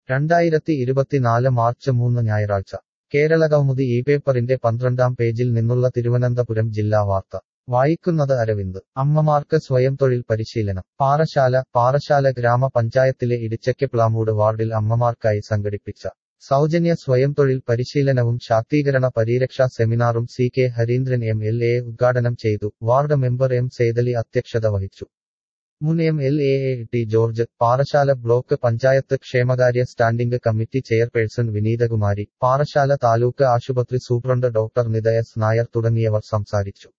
രണ്ടായിരത്തി ഇരുപത്തിനാല് മാർച്ച് മൂന്ന് ഞായറാഴ്ച കേരള കൗമുദി ഈ പേപ്പറിന്റെ പന്ത്രണ്ടാം പേജിൽ നിന്നുള്ള തിരുവനന്തപുരം ജില്ലാ വാർത്ത വായിക്കുന്നത് അരവിന്ദ് അമ്മമാർക്ക് സ്വയം തൊഴിൽ പരിശീലനം പാറശാല പാറശാല ഗ്രാമപഞ്ചായത്തിലെ ഇടിച്ചയ്ക്ക് പ്ലാമൂട് വാർഡിൽ അമ്മമാർക്കായി സംഘടിപ്പിച്ച സൗജന്യ സ്വയം തൊഴിൽ പരിശീലനവും ശാക്തീകരണ പരിരക്ഷാ സെമിനാറും C K Harindran M L A ഉദ്ഘാടനം ചെയ്തു വാർഡ് മെമ്പർ എം സേതലി അധ്യക്ഷത വഹിച്ചു മുൻ M L A A T George Parassala block panchayat ക്ഷേമകാര്യ standing committee chairperson Vineethakumari Parassala taluk ആശുപത്രി superintendent doctor Nitha S Nair തുടങ്ങിയവർ സംസാരിച്ചു